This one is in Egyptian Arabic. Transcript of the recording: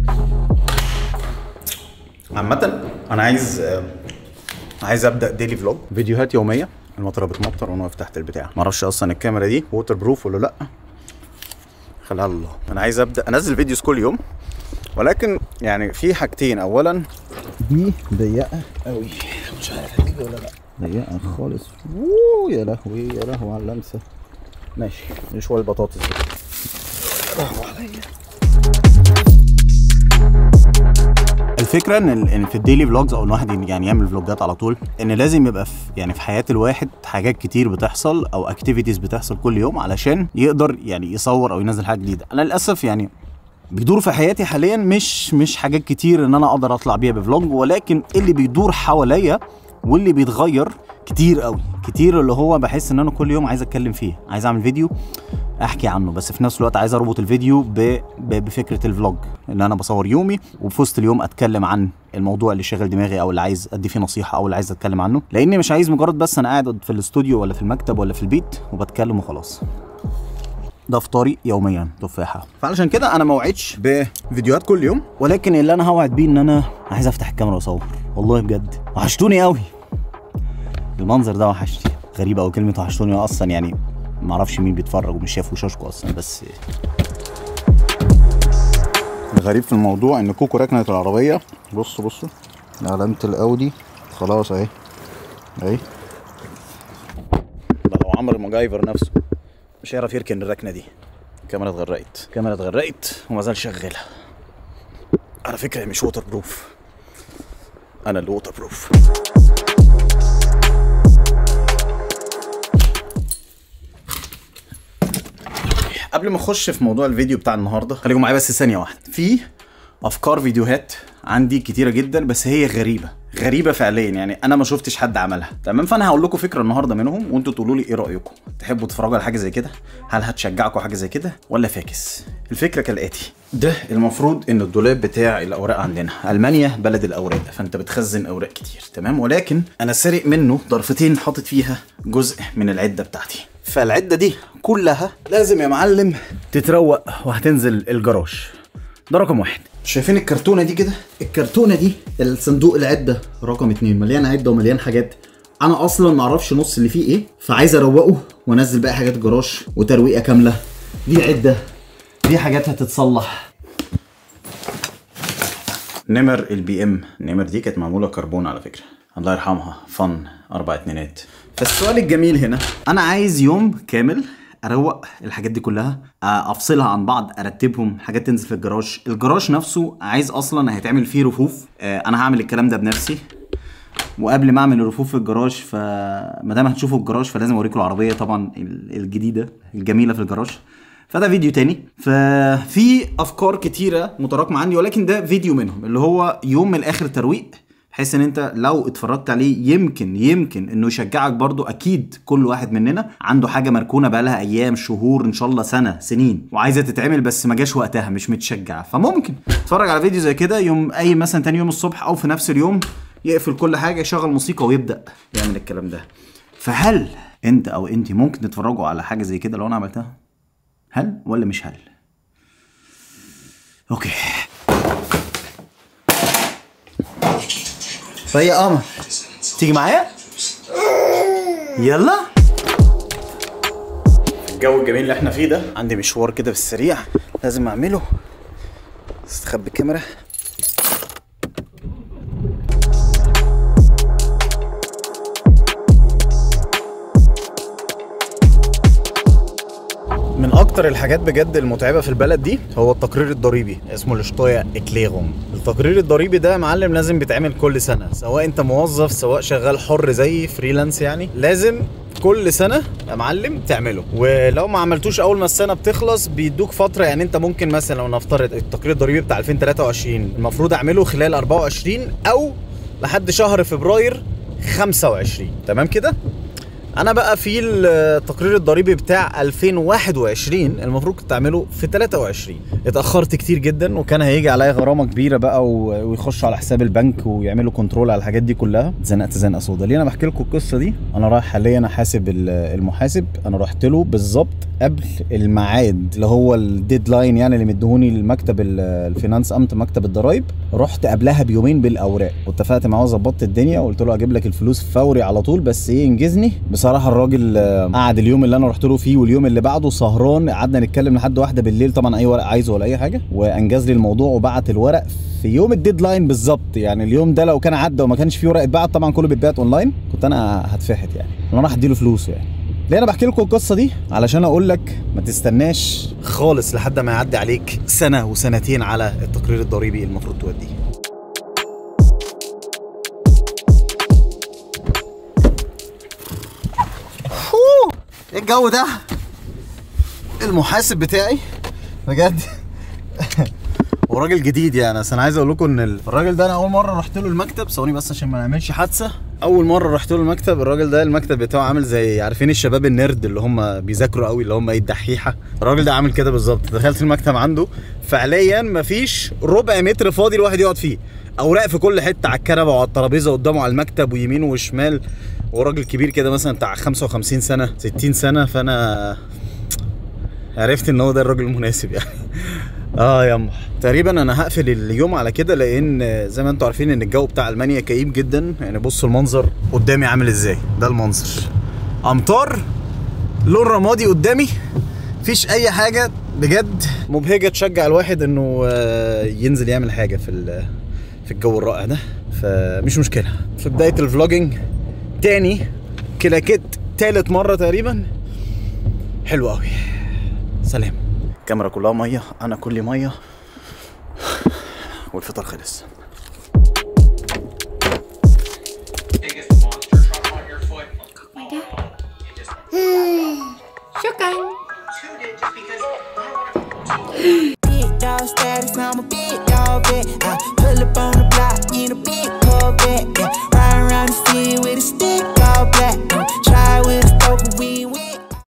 عامة انا عايز آه، عايز ابدا ديلي فلوج فيديوهات يوميه المطره بتمطر وانا واقف تحت البتاع معرفش اصلا الكاميرا دي ووتر بروف ولا لا خليها على الله انا عايز ابدا انزل فيديوز كل يوم ولكن يعني في حاجتين اولا دي ضيقه قوي مش عارف هتيجي ولا لا ضيقه خالص اوه يا لهوي يا لهوي على اللمسه ماشي نشوي البطاطس دي يا لهوي عليا الفكره ان ال- ان في الديلي فلوجز او ان الواحد يعني يعمل فلوجات على طول ان لازم يبقى في يعني في حياه الواحد حاجات كتير بتحصل او اكتيفيتيز بتحصل كل يوم علشان يقدر يعني يصور او ينزل حاجه جديده انا للاسف يعني بيدور في حياتي حاليا مش مش حاجات كتير ان انا اقدر اطلع بيها بفلوج ولكن اللي بيدور حواليا واللي بيتغير كتير قوي كتير اللي هو بحس ان انا كل يوم عايز اتكلم فيه عايز اعمل فيديو احكي عنه بس في نفس الوقت عايز اربط الفيديو ب... ب... بفكره الفلوج ان انا بصور يومي وفي وسط اليوم اتكلم عن الموضوع اللي شاغل دماغي او اللي عايز ادي فيه نصيحه او اللي عايز اتكلم عنه لاني مش عايز مجرد بس انا قاعد في الاستوديو ولا في المكتب ولا في البيت وبتكلم وخلاص ده فطاري يوميا تفاحه فعلشان كده انا ما وعدتش بفيديوهات كل يوم ولكن اللي انا هوعد بيه ان انا عايز افتح الكاميرا واصور والله بجد وحشتوني قوي المنظر ده وحشني غريبه قوي كلمه وحشتوني اصلا يعني ما اعرفش مين بيتفرج ومش شايف وشاشكم اصلا بس الغريب في الموضوع ان كوكو ركنت العربيه بصوا بصوا علامه الاودي خلاص اهي اهي ده لو عمرو مجايفر نفسه مش هيعرف يركن الركنه دي الكاميرا اتغرقت الكاميرا اتغرقت وما زال شغاله على فكره هي مش ووتر بروف انا اللي ووتر بروف قبل ما اخش في موضوع الفيديو بتاع النهارده خليكم معايا بس ثانيه واحده في افكار فيديوهات عندي كتيره جدا بس هي غريبه غريبه فعليا يعني انا ما شفتش حد عملها تمام فانا هقول لكم فكره النهارده منهم وانتوا تقولوا لي ايه رايكم تحبوا تتفرجوا على حاجه زي كده هل هتشجعكم حاجه زي كده ولا فاكس الفكره كالاتي ده المفروض ان الدولاب بتاع الاوراق عندنا المانيا بلد الاوراق فانت بتخزن اوراق كتير تمام ولكن انا سارق منه ضرفتين حاطط فيها جزء من العده بتاعتي فالعده دي كلها لازم يا معلم تتروق وهتنزل الجراج ده رقم واحد شايفين الكرتونه دي كده الكرتونه دي الصندوق العده رقم اتنين مليان عده ومليان حاجات انا اصلا معرفش نص اللي فيه ايه فعايز اروقه وانزل باقي حاجات جراج وترويقه كامله دي عده دي حاجات هتتصلح نمر البي ام نمر دي كانت معموله كربون على فكره الله يرحمها فن اربع اتنينات فالسؤال الجميل هنا انا عايز يوم كامل اروق الحاجات دي كلها آه، افصلها عن بعض ارتبهم حاجات تنزل في الجراج الجراج نفسه عايز اصلا هيتعمل فيه رفوف آه، انا هعمل الكلام ده بنفسي وقبل ما اعمل الرفوف في الجراج فما دام هتشوفوا الجراج فلازم اوريكم العربيه طبعا ال- الجديده الجميله في الجراج فده فيديو تاني ففي افكار كتيره متراكمه عندي ولكن ده فيديو منهم اللي هو يوم من الاخر ترويق بحيث ان انت لو اتفرجت عليه يمكن يمكن انه يشجعك برضو اكيد كل واحد مننا عنده حاجه مركونه بقالها ايام شهور ان شاء الله سنه سنين وعايزه تتعمل بس ما جاش وقتها مش متشجع فممكن تتفرج على فيديو زي كده يوم اي مثلا تاني يوم الصبح او في نفس اليوم يقفل كل حاجه يشغل موسيقى ويبدا يعمل الكلام ده فهل انت او انت ممكن تتفرجوا على حاجه زي كده لو انا عملتها هل ولا مش هل اوكي فهي قمر تيجي معايا يلا الجو الجميل اللي احنا فيه ده عندي مشوار كده في السريع لازم اعمله استخبي الكاميرا من اكتر الحاجات بجد المتعبه في البلد دي هو التقرير الضريبي اسمه الاشطايه اكليغوم التقرير الضريبي ده يا معلم لازم بيتعمل كل سنه سواء انت موظف سواء شغال حر زي فريلانس يعني لازم كل سنه يا معلم تعمله ولو ما عملتوش اول ما السنه بتخلص بيدوك فتره يعني انت ممكن مثلا لو نفترض التقرير الضريبي بتاع 2023 المفروض اعمله خلال 24 او لحد شهر فبراير 25 تمام كده انا بقى في التقرير الضريبي بتاع 2021 المفروض كنت اعمله في 23 اتاخرت كتير جدا وكان هيجي عليا غرامه كبيره بقى و- ويخشوا على حساب البنك ويعملوا كنترول على الحاجات دي كلها اتزنقت زنقه سودا ليه انا بحكي لكم القصه دي انا رايح حاليا احاسب ال- المحاسب انا رحت له بالظبط قبل الميعاد اللي هو الديدلاين يعني اللي مديهوني المكتب ال- الفينانس امت مكتب الضرايب رحت قبلها بيومين بالاوراق واتفقت معاه وظبطت الدنيا وقلت له اجيب لك الفلوس فوري على طول بس ايه انجزني بصراحه الراجل آه، قعد اليوم اللي انا رحت له فيه واليوم اللي بعده سهران قعدنا نتكلم لحد واحده بالليل طبعا اي ورق عايزه ولا اي حاجه وانجز لي الموضوع وبعت الورق في يوم الديدلاين بالظبط يعني اليوم ده لو كان عدى وما كانش فيه ورق اتبعت طبعا كله بيتبعت اونلاين كنت انا هتفحت يعني انا راح اديله فلوسه يعني ليه انا بحكي لكم القصه دي علشان اقول لك ما تستناش خالص لحد ما يعدي عليك سنه وسنتين على التقرير الضريبي المفروض توديه فوه، ايه الجو ده المحاسب بتاعي بجد وراجل جديد يعني بس انا عايز اقول لكم ان الراجل ده انا اول مره رحت له المكتب ثواني بس عشان ما نعملش حادثه اول مره رحت له المكتب الراجل ده المكتب بتاعه عامل زي عارفين الشباب النرد اللي هم بيذاكروا قوي اللي هم ايه الدحيحه الراجل ده عامل كده بالظبط دخلت المكتب عنده فعليا مفيش ربع متر فاضي الواحد يقعد فيه اوراق في كل حته على الكنبه وعلى الترابيزه قدامه على المكتب ويمين وشمال وراجل كبير كده مثلا بتاع 55 سنه 60 سنه فانا عرفت ان هو ده الراجل المناسب يعني اه يا تقريبا انا هقفل اليوم على كده لان زي ما انتم عارفين ان الجو بتاع المانيا كئيب جدا يعني بصوا المنظر قدامي عامل ازاي ده المنظر امطار لون رمادي قدامي مفيش اي حاجه بجد مبهجه تشجع الواحد انه آه، ينزل يعمل حاجه في ال- في الجو الرائع ده فمش مشكله في بدايه الفلوجينج تاني كلاكيت تالت مره تقريبا حلو قوي سلام الكاميرا كلها ميه انا كلي ميه والفطار خلص biggest monster truck on your foot. my God. You just شكرا tuned in just because Big dog status, I'm a big dog vet. I pull up on the block in a big Corvette. Yeah, riding around the city with a